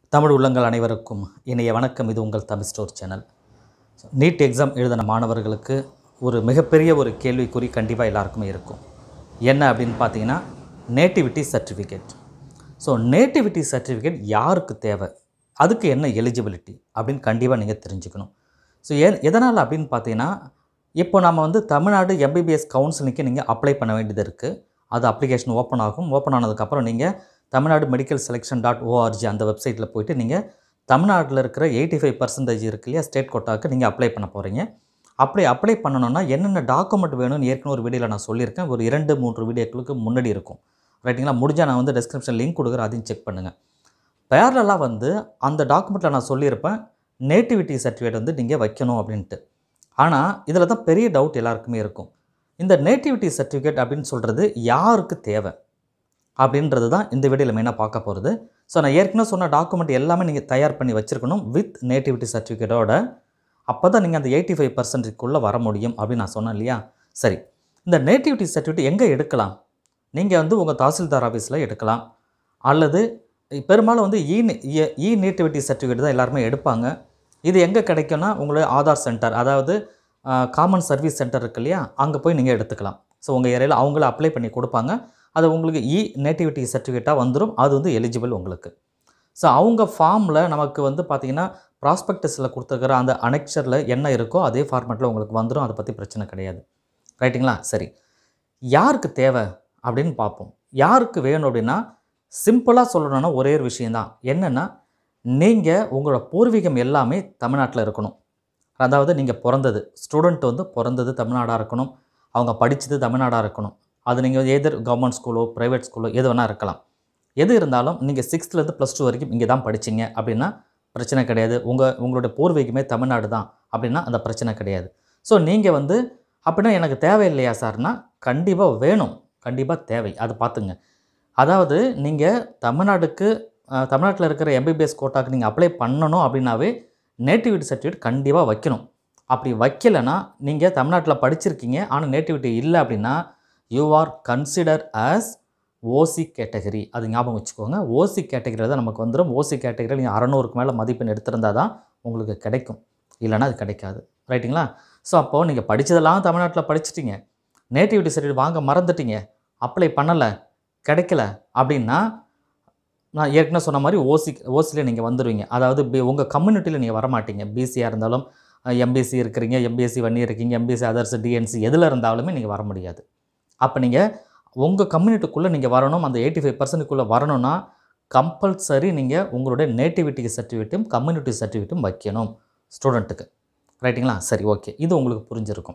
தமிழ் உள்ளங்கள் அனைவருக்கும் இனிய வணக்கம் இது உங்கள் Tamil store channel NEET exam எழுதின மாணவர்களுக்கு ஒரு மிகப்பெரிய ஒரு கேள்விக்குறி கண்டிப்பாக எல்லாருக்குமே இருக்கும் என்ன அப்படின்னு பார்த்தீங்கன்னா nativity certificate so nativity certificate யாருக்கு தேவை அதுக்கு என்ன எலிஜிபிலிட்டி அப்படின்னு கண்டிப்பாக நீங்கள் தெரிஞ்சுக்கணும் ஸோ ஏ எதனால் அப்படின்னு பார்த்தீங்கன்னா இப்போ நம்ம வந்து தமிழ்நாடு எம்பிபிஎஸ் கவுன்சிலிங்க்கு நீங்கள் அப்ளை பண்ண வேண்டியது இருக்குது அது அப்ளிகேஷன் ஓப்பன் ஆகும் ஓப்பன் ஆனதுக்கப்புறம் நீங்கள் Tamil Nadu medical selection dot ORG அந்த வெப்சைட்டில் போயிட்டு நீங்கள் தமிழ்நாட்டில் இருக்கிற எயிட்டி ஃபைவ் பர்சன்டேஜ் இருக்கு இல்லையா ஸ்டேட் கோட்டாவுக்கு நீங்கள் அப்ளை பண்ண போகிறீங்க அப்படி அப்ளை பண்ணணும்னா என்னென்ன டாக்குமெண்ட் வேணும்னு ஏற்கனவே ஒரு வீடியோவில் நான் சொல்லியிருக்கேன் ஒரு இரண்டு மூன்று வீடியோக்களுக்கு முன்னாடி இருக்கும் ரைட்டுங்களா முடிஞ்சால் நான் வந்து டிஸ்கிரிப்ஷன் லிங்க் கொடுக்குறேன் அதையும் செக் பண்ணுங்கள் பேரலாக வந்து அந்த டாக்குமெண்ட்டில் நான் சொல்லியிருப்பேன் நேட்டிவிட்டி சர்டிஃபிகேட் வந்து நீங்கள் வைக்கணும் அப்படின்ட்டு ஆனால் இதில் தான் பெரிய டவுட் எல்லாருக்குமே இருக்கும் இந்த நேட்டிவிட்டி சர்டிஃபிகேட் அப்படின்னு சொல்கிறது யாருக்கு தேவை அப்படின்றது தான் இந்த வீடியோவில் மெயினாக பார்க்க போகிறது ஸோ நான் ஏற்கனவே சொன்ன டாக்குமெண்ட் எல்லாமே நீங்கள் தயார் பண்ணி வச்சுருக்கணும் வித் நேட்டிவிட்டி சர்டிஃபிகேட்டோட அப்போ தான் நீங்கள் அந்த எயிட்டி ஃபைவ் பர்சன்டேஜ்க்குள்ளே வர முடியும் அப்படின்னு நான் சொன்னேன் இல்லையா சரி இந்த நேட்டிவிட்டி சர்டிஃபிகேட் எங்கே எடுக்கலாம் நீங்கள் வந்து உங்கள் தாசில்தார் ஆஃபீஸில் எடுக்கலாம் அல்லது பெரும்பாலும் வந்து இ இ நேட்டிவிட்டி சர்டிஃபிகேட் தான் எல்லாருமே எடுப்பாங்க இது எங்கே கிடைக்கும்னா உங்களுடைய ஆதார் சென்டர் அதாவது காமன் சர்வீஸ் சென்டர் இருக்கு இல்லையா அங்கே போய் நீங்கள் எடுத்துக்கலாம் ஸோ உங்கள் ஏரியாவில் அவங்கள அப்ளை பண்ணி கொடுப்பாங்க அது உங்களுக்கு இ நேட்டிவிட்டி சர்டிஃபிகேட்டாக வந்துடும் அது வந்து எலிஜிபிள் உங்களுக்கு ஸோ அவங்க ஃபார்மில் நமக்கு வந்து பார்த்திங்கன்னா ப்ராஸ்பெக்டஸில் கொடுத்துருக்கிற அந்த அனெக்சரில் என்ன இருக்கோ அதே ஃபார்மேட்டில் உங்களுக்கு வந்துடும் அதை பற்றி பிரச்சனை கிடையாது ரைட்டுங்களா சரி யாருக்கு தேவை அப்படின்னு பார்ப்போம் யாருக்கு வேணும் அப்படின்னா சிம்பிளாக சொல்லணும்னா ஒரே ஒரு விஷயந்தான் என்னென்னா நீங்கள் உங்களோட பூர்வீகம் எல்லாமே தமிழ்நாட்டில் இருக்கணும் அதாவது நீங்கள் பிறந்தது ஸ்டூடெண்ட் வந்து பிறந்தது தமிழ்நாடாக இருக்கணும் அவங்க படித்தது தமிழ்நாடாக இருக்கணும் அது நீங்கள் எதர் கவர்மெண்ட் ஸ்கூலோ ப்ரைவேட் ஸ்கூலோ எது வேணால் இருக்கலாம் எது இருந்தாலும் நீங்கள் சிக்ஸ்த்துலேருந்து ப்ளஸ் டூ வரைக்கும் இங்கே தான் படிச்சீங்க அப்படின்னா பிரச்சனை கிடையாது உங்கள் உங்களுடைய பூர்வீகமே தமிழ்நாடு தான் அப்படின்னா அந்த பிரச்சனை கிடையாது ஸோ நீங்கள் வந்து அப்படின்னா எனக்கு தேவையில்லையா சார்னா கண்டிப்பாக வேணும் கண்டிப்பாக தேவை அது பார்த்துங்க அதாவது நீங்கள் தமிழ்நாடுக்கு அஹ், தமிழ்நாட்டில் இருக்கிற எம்பிபிஎஸ் கோட்டாக்கு நீங்கள் அப்ளை பண்ணணும் அப்படின்னாவே நேட்டிவிட்டி சர்டிஃபிகேட் கண்டிப்பாக வைக்கணும் அப்படி வைக்கலைன்னா நீங்கள் தமிழ்நாட்டில் படிச்சிருக்கீங்க ஆனால் நேட்டிவிட்டி இல்லை அப்படின்னா you are consider as OC category அது ஞாபகம் வச்சுக்கோங்க ஓசி கேட்டகரியில் தான் நமக்கு வந்துடும் ஓசி கேட்டகரியில் நீங்கள் அறநூறுக்கு மேலே மதிப்பெண் எடுத்திருந்தால் தான் உங்களுக்கு கிடைக்கும் இல்லைன்னா அது கிடைக்காது ரைட்டுங்களா ஸோ அப்போது நீங்கள் படித்ததெல்லாம் தமிழ்நாட்டில் படிச்சிட்டீங்க நேட்டிவிட்டி சர்டிஃபிகேட் வாங்க மறந்துட்டீங்க அப்ளை பண்ணலை கிடைக்கல அப்படின்னா நான் ஏற்கனவே சொன்ன மாதிரி ஓசி ஓசியில் நீங்கள் வந்துடுவீங்க அதாவது பி உங்கள் கம்யூனிட்டியில் நீங்கள் வரமாட்டீங்க பிசியாக இருந்தாலும் எம்பிசி இருக்கிறீங்க எம்பிஎஸ்சி வன்னி இருக்கீங்க எம்பிஎஸ்சி அதர்ஸ் டிஎன்சி எதில் இருந்தாலுமே நீங்கள் வர முடியாது அப்போ நீங்கள் உங்கள் கம்யூனிட்டிக்குள்ளே நீங்கள் வரணும் அந்த எயிட்டி ஃபைவ் பர்சன்ட்டுக்குள்ளே வரணும்னா கம்பல்சரி நீங்கள் உங்களுடைய நேட்டிவிட்டி சர்டிஃபிகேட்டும் கம்யூனிட்டி சர்டிஃபிகேட்டும் வைக்கணும் ஸ்டூடெண்ட்டுக்கு ரைட்டுங்களா சரி ஓகே இது உங்களுக்கு புரிஞ்சிருக்கும்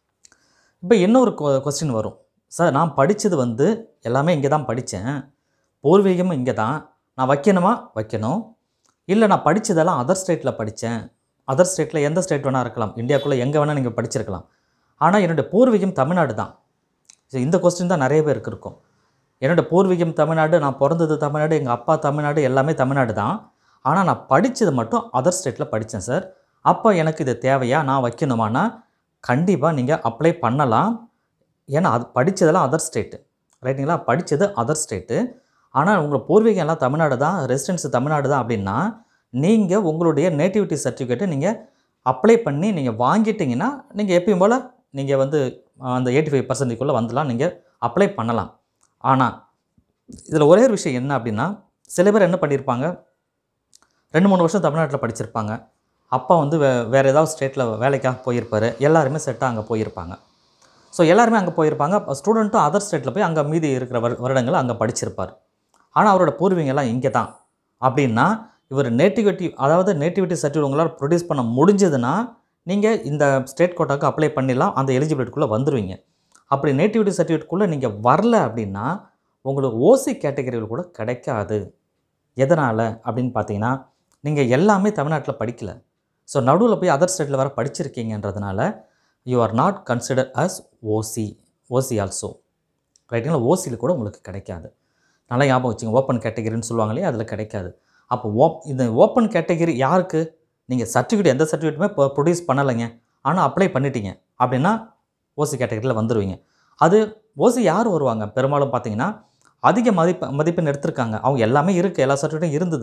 இப்போ இன்னொரு கொஸ்டின் வரும் சார் நான் படித்தது வந்து எல்லாமே இங்கே தான் படித்தேன் பூர்வீகமும் இங்கே தான் நான் வைக்கணுமா வைக்கணும் இல்லை நான் படித்ததெல்லாம் அதர் ஸ்டேட்டில் படித்தேன் அதர் ஸ்டேட்டில் எந்த ஸ்டேட் வேணால் இருக்கலாம் இந்தியாவுக்குள்ளே எங்கே வேணால் நீங்கள் படிச்சிருக்கலாம் ஆனால் என்னுடைய பூர்வீகம் தமிழ்நாடு தான் ஸோ இந்த கொஸ்டின் தான் நிறைய பேருக்கு இருக்கும் என்னோடய பூர்வீகம் தமிழ்நாடு நான் பிறந்தது தமிழ்நாடு எங்கள் அப்பா தமிழ்நாடு எல்லாமே தமிழ்நாடு தான் ஆனால் நான் படித்தது மட்டும் அதர் ஸ்டேட்டில் படித்தேன் சார் அப்போ எனக்கு இது தேவையா நான் வைக்கணுமானா கண்டிப்பாக நீங்கள் அப்ளை பண்ணலாம் ஏன்னா அது படித்ததெல்லாம் அதர் ஸ்டேட்டு ரைட்டுங்களா படித்தது அதர் ஸ்டேட்டு ஆனால் உங்கள் பூர்வீகம் எல்லாம் தமிழ்நாடு தான் ரெசிடென்ஸ் தமிழ்நாடு தான் அப்படின்னா நீங்கள் உங்களுடைய நேட்டிவிட்டி சர்டிஃபிகேட்டை நீங்கள் அப்ளை பண்ணி நீங்கள் வாங்கிட்டீங்கன்னா நீங்கள் எப்பயும் போல் நீங்கள் வந்து அஹ், அந்த எயிட்டி ஃபைவ் பர்சன்டேஜ்குள்ளே வந்துடலாம் நீங்கள் அப்ளை பண்ணலாம் ஆனால் இதில் ஒரே ஒரு விஷயம் என்ன அப்படின்னா சில பேர் என்ன பண்ணியிருப்பாங்க ரெண்டு மூணு வருஷம் தமிழ்நாட்டில் படிச்சிருப்பாங்க அப்பா வந்து வே வேறு ஏதாவது ஸ்டேட்டில் வேலைக்காக போயிருப்பார் எல்லாருமே செட்டாக அங்கே போயிருப்பாங்க ஸோ எல்லாருமே அங்கே போயிருப்பாங்க ஸ்டூடெண்ட்டும் அதர் ஸ்டேட்டில் போய் அங்கே மீதி இருக்கிற வரு வருடங்கள் அங்கே படிச்சிருப்பார் ஆனால் அவரோட பூர்வீகம் எல்லாம் இங்கே தான் அப்படின்னா இவர் நேட்டிவிட்டி அதாவது நேட்டிவிட்டி சர்டிஃபிகேட் உங்களால் ப்ரொடியூஸ் பண்ண முடிஞ்சதுன்னா நீங்கள் இந்த ஸ்டேட் கோட்டாக்கு அப்ளை பண்ணிடலாம் அந்த எலிஜிபிலிட்டிக்குள்ளே வந்துடுவீங்க அப்படி நேட்டிவிட்டி சர்டிஃபிகேட்குள்ளே நீங்கள் வரல அப்படின்னா உங்களுக்கு ஓசி கேட்டகரியில் கூட கிடைக்காது எதனால் அப்படின்னு பார்த்தீங்கன்னா நீங்கள் எல்லாமே தமிழ்நாட்டில் படிக்கல ஸோ நடுவில் போய் அதர் ஸ்டேட்டில் வர படிச்சிருக்கீங்கன்றதுனால you are not consider as OC OC also ரைட்டுங்களா ஓசியில் கூட உங்களுக்கு கிடைக்காது நல்லா ஞாபகம் வச்சுங்க ஓப்பன் கேட்டகரின்னு சொல்லுவாங்க இல்லையா அதில் கிடைக்காது அப்போ ஓப் இந்த ஓப்பன் கேட்டகரி யாருக்கு நீங்கள் சர்டிஃபிகேட் எந்த சர்டிஃபிகேட்டுமே இப்போ ப்ரொடியூஸ் பண்ணலைங்க ஆனால் அப்ளை பண்ணிட்டீங்க அப்படின்னா ஓசி கேட்டகரியில் வந்துடுவீங்க அது ஓசி யார் வருவாங்க பெரும்பாலும் பார்த்தீங்கன்னா அதிக மதிப்பு மதிப்பெண் எடுத்திருக்காங்க அவங்க எல்லாமே இருக்குது எல்லா சர்டிஃபிகேட்டும் இருந்தது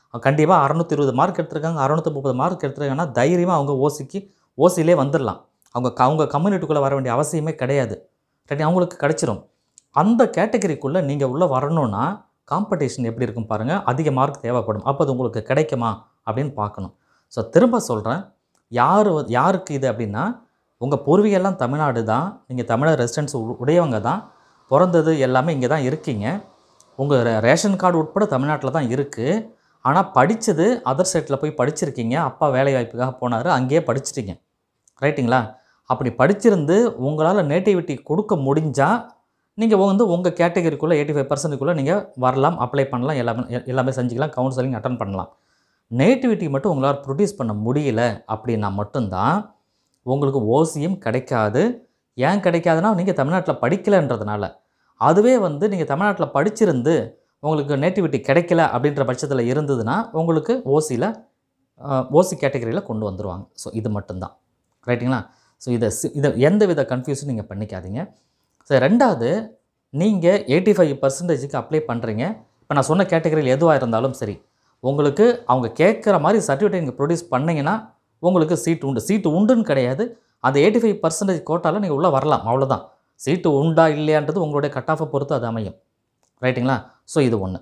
கண்டிப்பாக அறநூற்றி இருபது மார்க் எடுத்திருக்காங்க அறநூற்றி முப்பது மார்க் எடுத்திருக்காங்கன்னா தைரியமாக அவங்க ஓசிக்கு ஓசிலே வந்துடலாம் அவங்க க- அவங்க கம்யூனிட்டிக்குள்ளே வர வேண்டிய அவசியமே கிடையாது ரைட் அவங்களுக்கு கிடச்சிரும் அந்த கேட்டகரிக்குள்ளே நீங்கள் உள்ளே வரணும்னா காம்படிஷன் எப்படி இருக்கும் பாருங்கள் அதிக மார்க் தேவைப்படும் அப்போ அது உங்களுக்கு கிடைக்குமா அப்படின்னு பார்க்கணும் ஸோ திரும்ப சொல்கிறேன் யார் வ- யாருக்கு இது அப்படின்னா உங்கள் பூர்வீகெல்லாம் தமிழ்நாடு தான் நீங்கள் தமிழர் ரெசிடென்ஸ் உடையவங்க தான் பிறந்தது எல்லாமே இங்கே தான் இருக்கீங்க உங்கள் ரேஷன் கார்டு உட்பட தமிழ்நாட்டில் தான் இருக்குது ஆனால் படித்தது அதர் ஸ்டேட்டில் போய் படிச்சிருக்கீங்க அப்பா வேலை வாய்ப்புக்காக போனார் அங்கேயே படிச்சிட்டீங்க ரைட்டுங்களா அப்படி படிச்சிருந்து உங்களால் நேட்டிவிட்டி கொடுக்க முடிஞ்சால் நீங்கள் வந்து உங்கள் கேட்டகரிக்குள்ளே எயிட்டி ஃபைவ் பர்சன்ட்டுக்குள்ளே நீங்கள் வரலாம் அப்ளை பண்ணலாம் எல்லாமே எ- எல்லாமே செஞ்சுக்கலாம் கவுன்சிலிங் அட்டன் பண்ணலாம் நேட்டிவிட்டி மட்டும் உங்களால் ப்ரொடியூஸ் பண்ண முடியல அப்படின்னா மட்டும்தான் உங்களுக்கு ஓசியும் கிடைக்காது ஏன் கிடைக்காதுன்னா நீங்கள் தமிழ்நாட்டில் படிக்கலைன்றதுனால அதுவே வந்து நீங்கள் தமிழ்நாட்டில் படிச்சிருந்து உங்களுக்கு நேட்டிவிட்டி கிடைக்கல அப்படின்ற பட்சத்தில் இருந்ததுன்னா உங்களுக்கு ஓசியில் ஓசி கேட்டகரியில் கொண்டு வந்துருவாங்க ஸோ இது மட்டும்தான் ரைட்டுங்களா ஸோ இதை சி- இதை எந்த வித கன்ஃபியூஷன் நீங்கள் பண்ணிக்காதீங்க ஸோ ரெண்டாவது நீங்கள் எயிட்டி ஃபைவ் பர்சன்டேஜுக்கு அப்ளை பண்ணுறீங்க இப்போ நான் சொன்ன கேட்டகரியில் எதுவாக இருந்தாலும் சரி உங்களுக்கு அவங்க கேட்குற மாதிரி சர்டிஃபிகேட் நீங்கள் ப்ரொடியூஸ் பண்ணீங்கன்னா உங்களுக்கு சீட்டு உண்டு சீட்டு உண்டுன்னு கிடையாது அந்த எயிட்டி ஃபைவ் பர்சன்டேஜ் கோட்டாவில் நீங்கள் உள்ளே வரலாம் அவ்வளோதான் சீட்டு உண்டா இல்லையான்றது உங்களுடைய கட் ஆஃபை பொறுத்து அது அமையும் ரைட்டுங்களா ஸோ இது ஒன்று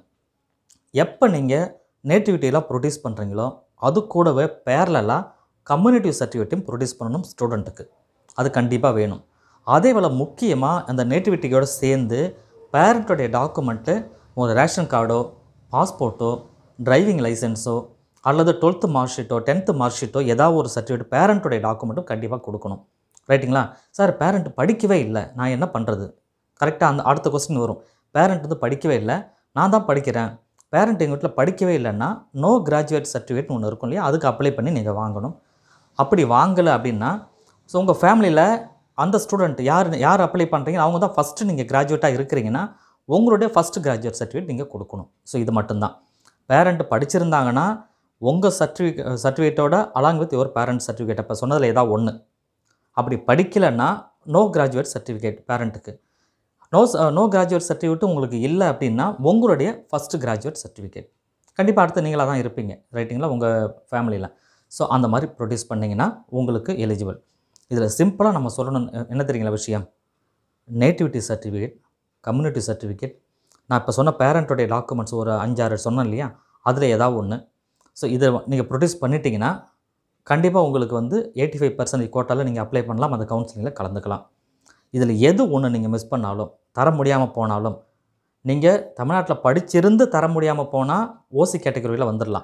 எப்போ நீங்கள் நேட்டிவிட்டியெல்லாம் ப்ரொடியூஸ் பண்ணுறீங்களோ அது கூடவே பேரலாக கம்யூனிட்டி சர்டிஃபிகேட்டையும் ப்ரொடியூஸ் பண்ணணும் ஸ்டூடெண்ட்டுக்கு அது கண்டிப்பாக வேணும் அதே போல் முக்கியமாக அந்த நேட்டிவிட்டியோட சேர்ந்து பேரண்ட்டோடைய டாக்குமெண்ட்டு ஒரு ரேஷன் கார்டோ பாஸ்போர்ட்டோ டிரைவிங் லைசன்ஸோ அல்லது டுவெல்த்து மார்க் ஷீட்டோ டென்த்து மார்க் ஷீட்டோ ஏதாவது ஒரு சர்டிஃபிகேட் பேரண்ட்டோடைய டாக்குமெண்ட்டும் கண்டிப்பாக கொடுக்கணும் ரைட்டுங்களா சார் பேரண்ட் படிக்கவே இல்லை நான் என்ன பண்ணுறது கரெக்டாக அந்த அடுத்த கொஸ்டின் வரும் பேரண்ட் வந்து படிக்கவே இல்லை நான் தான் படிக்கிறேன் பேரண்ட் எங்கள் வீட்டில் படிக்கவே இல்லைன்னா நோ கிராஜுவேட் சர்டிஃபிகேட்னு ஒன்று இருக்கும் இல்லையா அதுக்கு அப்ளை பண்ணி நீங்கள் வாங்கணும் அப்படி வாங்கலை அப்படின்னா ஸோ உங்கள் ஃபேமிலியில் அந்த ஸ்டூடெண்ட் யார் யார் அப்ளை பண்ணுறீங்க அவங்க தான் ஃபஸ்ட்டு நீங்கள் கிராஜுவேட்டாக இருக்கிறீங்கன்னா உங்களுடைய ஃபஸ்ட்டு கிராஜுவேட் சர்டிஃபிகேட் நீங்கள் கொடுக்கணும் ஸோ இது மட்டும்தான் பேரண்ட் படிச்சிருந்தாங்கன்னா உங்கள் சர்டிஃபிகே சர்டிஃபிகேட்டோட along with your parent certificate இப்போ சொன்னதில் ஏதாவது ஒன்று அப்படி படிக்கலைன்னா நோ கிராஜுவேட் சர்டிஃபிகேட் பேரண்ட்டுக்கு நோ நோ கிராஜுவேட் சர்டிஃபிகேட் உங்களுக்கு இல்லை அப்படின்னா உங்களுடைய ஃபஸ்ட்டு கிராஜுவேட் சர்டிஃபிகேட் கண்டிப்பாக அடுத்து நீங்களாக தான் இருப்பீங்க ரைட்டிங்களா உங்கள் ஃபேமிலியில் ஸோ அந்த மாதிரி ப்ரொடியூஸ் பண்ணிங்கன்னா உங்களுக்கு எலிஜிபிள் இதில் சிம்பிளாக நம்ம சொல்லணும் என்ன தெரியுங்களா விஷயம் நேட்டிவிட்டி சர்டிஃபிகேட் கம்யூனிட்டி சர்டிஃபிகேட் நான் இப்போ சொன்ன பேரண்ட்டோடைய டாக்குமெண்ட்ஸ் ஒரு அஞ்சாறு சொன்னேன் இல்லையா அதில் ஏதாவது ஒன்று ஸோ இதை நீங்கள் ப்ரொடியூஸ் பண்ணிட்டீங்கன்னா கண்டிப்பாக உங்களுக்கு வந்து எயிட்டி ஃபைவ் பர்சன்டேஜ் கோட்டாவில் நீங்கள் அப்ளை பண்ணலாம் அந்த கவுன்சிலிங்கில் கலந்துக்கலாம் இதில் எது ஒன்று நீங்கள் மிஸ் பண்ணாலும் தர முடியாமல் போனாலும் நீங்கள் தமிழ்நாட்டில் படிச்சிருந்து தர முடியாமல் போனால் ஓசி கேட்டகரியில் வந்துடலாம்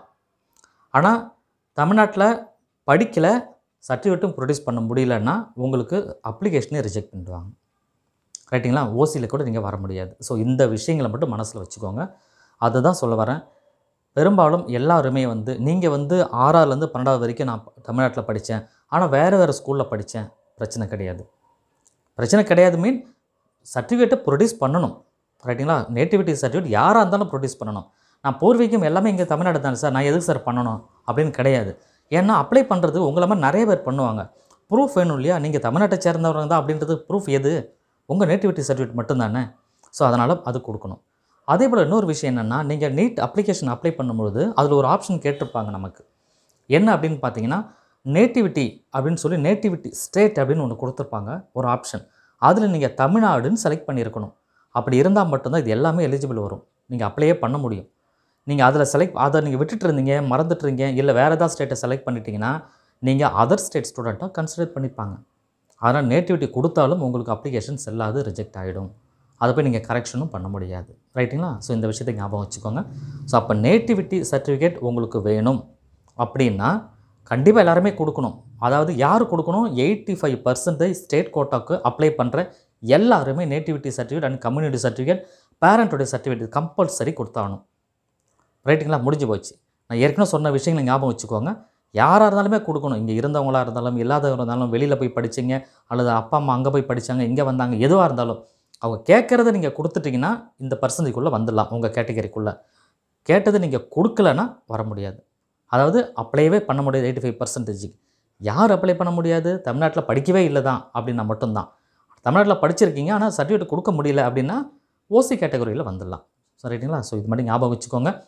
ஆனால் தமிழ்நாட்டில் படிக்கலை சர்டிஃபிகேட்டும் ப்ரொடியூஸ் பண்ண முடியலன்னா உங்களுக்கு அப்ளிகேஷனே ரிஜெக்ட் பண்ணிடுவாங்க ரைட்டுங்களா ஓசியில் கூட நீங்கள் வர முடியாது ஸோ இந்த விஷயங்களை மட்டும் மனசில் வச்சுக்கோங்க அதுதான் சொல்ல வரேன் பெரும்பாலும் எல்லாருமே வந்து நீங்கள் வந்து ஆறாவதுலேருந்து பன்னெண்டாவது வரைக்கும் நான் தமிழ்நாட்டில் படித்தேன் ஆனால் வேறு வேறு ஸ்கூலில் படித்தேன் பிரச்சனை கிடையாது பிரச்சனை கிடையாது மீன் சர்டிஃபிகேட்டை ப்ரொடியூஸ் பண்ணணும் ரைட்டுங்களா நேட்டிவிட்டி சர்டிஃபிகேட் யாராக இருந்தாலும் ப்ரொடியூஸ் பண்ணணும் நான் பூர்வீகம் எல்லாமே இங்கே தமிழ்நாடு தானே சார் நான் எதுக்கு சார் பண்ணணும் அப்படின்னு கிடையாது ஏன்னா அப்ளை பண்ணுறது உங்களை மாதிரி நிறைய பேர் பண்ணுவாங்க ப்ரூஃப் வேணும் இல்லையா நீங்கள் தமிழ்நாட்டை சேர்ந்தவங்க தான் அப்படின்றது ப்ரூஃப் எது உங்கள் நேட்டிவிட்டி சர்டிஃபிகேட் மட்டும்தானே ஸோ அதனால் அது கொடுக்கணும் அதே போல் இன்னொரு விஷயம் என்னென்னா நீங்கள் நீட் அப்ளிகேஷன் அப்ளை பண்ணும்பொழுது அதில் ஒரு ஆப்ஷன் கேட்டிருப்பாங்க நமக்கு என்ன அப்படின்னு பார்த்தீங்கன்னா நேட்டிவிட்டி அப்படின்னு சொல்லி நேட்டிவிட்டி ஸ்டேட் அப்படின்னு ஒன்று கொடுத்துருப்பாங்க ஒரு ஆப்ஷன் அதில் நீங்கள் தமிழ்நாடுன்னு செலக்ட் பண்ணியிருக்கணும் அப்படி இருந்தால் மட்டும்தான் இது எல்லாமே எலிஜிபிள் வரும் நீங்கள் அப்ளையே பண்ண முடியும் நீங்கள் அதில் செலக்ட் அதை நீங்கள் விட்டுட்டு இருந்தீங்க மறந்துட்டுருங்க இல்லை வேறு ஏதாவது ஸ்டேட்டை செலக்ட் பண்ணிட்டீங்கன்னா நீங்கள் அதர் ஸ்டேட் ஸ்டூடெண்ட்டாக கன்சிடர் பண்ணிப்பாங்க அதனால் நேட்டிவிட்டி கொடுத்தாலும் உங்களுக்கு அப்ளிகேஷன் செல்லாது ரிஜெக்ட் ஆகிடும் அதை போய் நீங்கள் கரெக்ஷனும் பண்ண முடியாது ரைட்டுங்களா ஸோ இந்த விஷயத்தை ஞாபகம் வச்சுக்கோங்க ஸோ அப்போ நேட்டிவிட்டி சர்டிஃபிகேட் உங்களுக்கு வேணும் அப்படின்னா கண்டிப்பாக எல்லாருமே கொடுக்கணும் அதாவது யார் கொடுக்கணும் எயிட்டி ஃபைவ் பர்சன்டேஜ் ஸ்டேட் கோட்டாக்கு அப்ளை பண்ணுற எல்லாருமே nativity certificate and community certificate பேரண்ட்டோடைய சர்டிஃபிகேட் கம்பல்சரி கொடுத்தாகணும் ரைட்டுங்களா முடிஞ்சு போச்சு நான் ஏற்கனவே சொன்ன விஷயங்களை ஞாபகம் வச்சுக்கோங்க யாராக இருந்தாலுமே கொடுக்கணும் இங்கே இருந்தவங்களா இருந்தாலும் இல்லாதவங்க இருந்தாலும் வெளியில் போய் படிச்சீங்க அல்லது அப்பா அம்மா அங்கே போய் படித்தாங்க இங்கே வந்தாங்க எதுவாக இருந்தாலும் அவங்க கேட்குறத நீங்கள் கொடுத்துட்டிங்கன்னா இந்த பர்சன்டேஜ்குள்ளே வந்துடலாம் உங்கள் கேட்டகரிக்குள்ளே கேட்டது நீங்கள் கொடுக்கலன்னா வர முடியாது அதாவது அப்ளைவே பண்ண முடியாது எயிட்டி ஃபைவ் பர்சன்டேஜுக்கு யார் அப்ளை பண்ண முடியாது தமிழ்நாட்டில் படிக்கவே இல்லை தான் அப்படின்னா மட்டும்தான் தமிழ்நாட்டில் படிச்சிருக்கீங்க ஆனால் சர்டிஃபிகேட் கொடுக்க முடியல அப்படின்னா ஓசி கேட்டகரியில் வந்துடலாம் ஸோ ரைட்டுங்களா ஸோ இது மட்டும் ஞாபகம் வச்சுக்கோங்க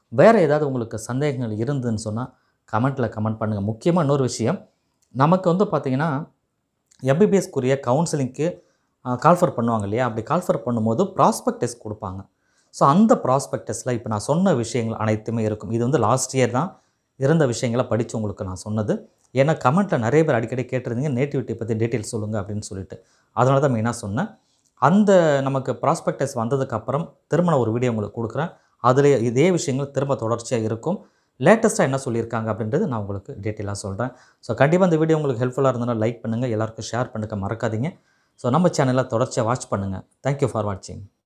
வேறு ஏதாவது உங்களுக்கு சந்தேகங்கள் இருந்துன்னு சொன்னால் கமெண்ட்டில் கமெண்ட் பண்ணுங்கள் முக்கியமாக இன்னொரு விஷயம் நமக்கு வந்து பார்த்திங்கன்னா எம்பிபிஎஸ்க்குரிய கவுன்சிலிங்க்கு கால்ஃபர் பண்ணுவாங்க இல்லையா அப்படி கால்ஃபர் பண்ணும்போது ப்ராஸ்பெக்ட் டெஸ்ட் கொடுப்பாங்க ஸோ அந்த ப்ராஸ்பெக்ட் டெஸ்ட்டில் இப்போ நான் சொன்ன விஷயங்கள் அனைத்துமே இருக்கும் இது வந்து லாஸ்ட் இயர் தான் இருந்த விஷயங்களை படித்து உங்களுக்கு நான் சொன்னது ஏன்னா கமெண்ட்டில் நிறைய பேர் அடிக்கடி கேட்டிருந்தீங்க நேட்டிவிட்டி பற்றி டீட்டெயில்ஸ் சொல்லுங்கள் அப்படின்னு சொல்லிட்டு அதனால தான் மெயினாக சொன்னேன் அந்த நமக்கு ப்ராஸ்பெக்டஸ் வந்ததுக்கப்புறம் திரும்ப நான் ஒரு வீடியோ உங்களுக்கு கொடுக்குறேன் அதில் இதே விஷயங்கள் திரும்ப தொடர்ச்சியாக இருக்கும் லேட்டஸ்ட்டாக என்ன சொல்லியிருக்காங்க அப்படின்றது நான் உங்களுக்கு டீட்டெயிலாக சொல்கிறேன் ஸோ கண்டிப்பாக இந்த வீடியோ உங்களுக்கு ஹெல்ப்ஃபுல்லாக இருந்ததுன்னா லைக் பண்ணுங்கள் எல்லாருக்கும் ஷேர் பண்ணுங்க மறக்காதீங்க ஸோ நம்ம சேனலில் தொடர்ச்சியாக வாட்ச் பண்ணுங்கள் தேங்க்யூ ஃபார் வாட்சிங்